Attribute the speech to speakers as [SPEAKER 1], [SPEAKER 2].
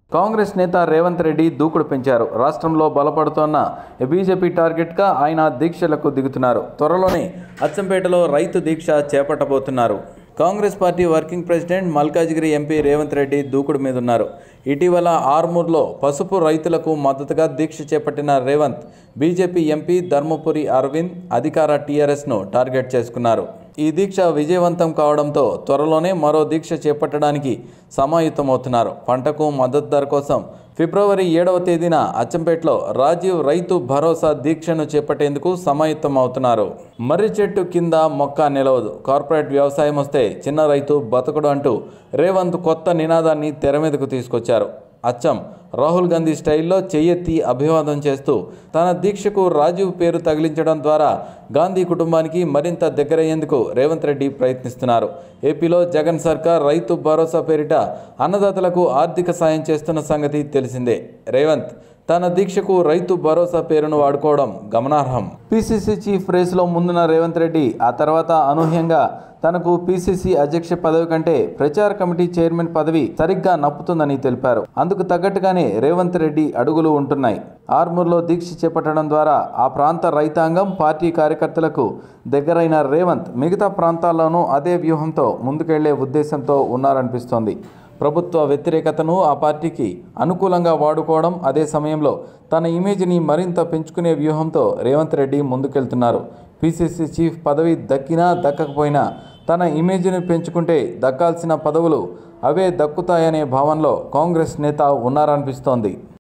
[SPEAKER 1] కాంగ్రెస్ నేత రేవంత్ రెడ్డి దూకుడు పెంచారు రాష్ట్రంలో బలపడుతోన్న బీజేపీ టార్గెట్గా ఆయన దీక్షలకు దిగుతున్నారు త్వరలోనే అచ్చంపేటలో రైతు దీక్ష చేపట్టబోతున్నారు Congress party working president Malkajgiri MP Revanth Reddy దూకుడు మీద ఉన్నారు ఇటీవల ఆర్మూర్లో పసుపు రైతులకు మద్దతుగా దీక్ష చేపట్టిన రేవంత్ బీజేపీ ఎంపీ ధర్మపురి అరవింద్ అధికార టీఆర్ఎస్ను టార్గెట్ చేసుకున్నారు ఈ దీక్ష విజయవంతం కావడంతో త్వరలోనే మరో దీక్ష చేపట్టడానికి సమాయుత్తమవుతున్నారు పంటకు మద్దతు ధర కోసం ఫిబ్రవరి ఏడవ తేదీన అచ్చంపేటలో రాజీవ్ రైతు భరోసా దీక్షను చేపట్టేందుకు సమాయుత్తం అవుతున్నారు మర్రి చెట్టు కింద మొక్క నిలవదు కార్పొరేట్ వ్యవసాయం వస్తే చిన్న రైతు బతకడు అంటూ రేవంత్ కొత్త నినాదాన్ని తెర మీదకు తీసుకొచ్చారు అచ్చం రాహుల్ గాంధీ స్టైల్లో చెయ్యెత్తి అభివాదం చేస్తూ తన దీక్షకు రాజీవ్ పేరు తగిలించడం ద్వారా గాంధీ కుటుంబానికి మరింత దగ్గరయ్యేందుకు రేవంత్ రెడ్డి ప్రయత్నిస్తున్నారు ఏపీలో జగన్ సర్కార్ రైతు భరోసా పేరిట అన్నదాతలకు ఆర్థిక సాయం చేస్తున్న సంగతి తెలిసిందే రేవంత్ తన దీక్షకు రైతు భరోసా పేరును వాడుకోవడం గమనార్హం పిసిసి చీఫ్ రేసులో ముందున్న రేవంత్ రెడ్డి ఆ తర్వాత అనూహ్యంగా తనకు పిసిసి అధ్యక్ష పదవి కంటే ప్రచార కమిటీ చైర్మన్ పదవి సరిగ్గా నప్పుతుందని తెలిపారు అందుకు తగ్గట్టుగానే రేవంత్ రెడ్డి అడుగులు ఉంటున్నాయి ఆర్మూర్లో దీక్ష చేపట్టడం ద్వారా ఆ ప్రాంత రైతాంగం పార్టీ కార్యకర్తలకు దగ్గరైన రేవంత్ మిగతా ప్రాంతాల్లోనూ అదే వ్యూహంతో ముందుకెళ్లే ఉద్దేశంతో ఉన్నారనిపిస్తోంది ప్రభుత్వ వ్యతిరేకతను ఆ పార్టీకి అనుకూలంగా వాడుకోవడం అదే సమయంలో తన ఇమేజ్ని మరింత పెంచుకునే వ్యూహంతో రేవంత్ రెడ్డి ముందుకెళ్తున్నారు పిసిసి చీఫ్ పదవి దక్కినా దక్కకపోయినా తన ఇమేజ్ని పెంచుకుంటే దక్కాల్సిన పదవులు అవే దక్కుతాయనే భావనలో కాంగ్రెస్ నేత ఉన్నారనిపిస్తోంది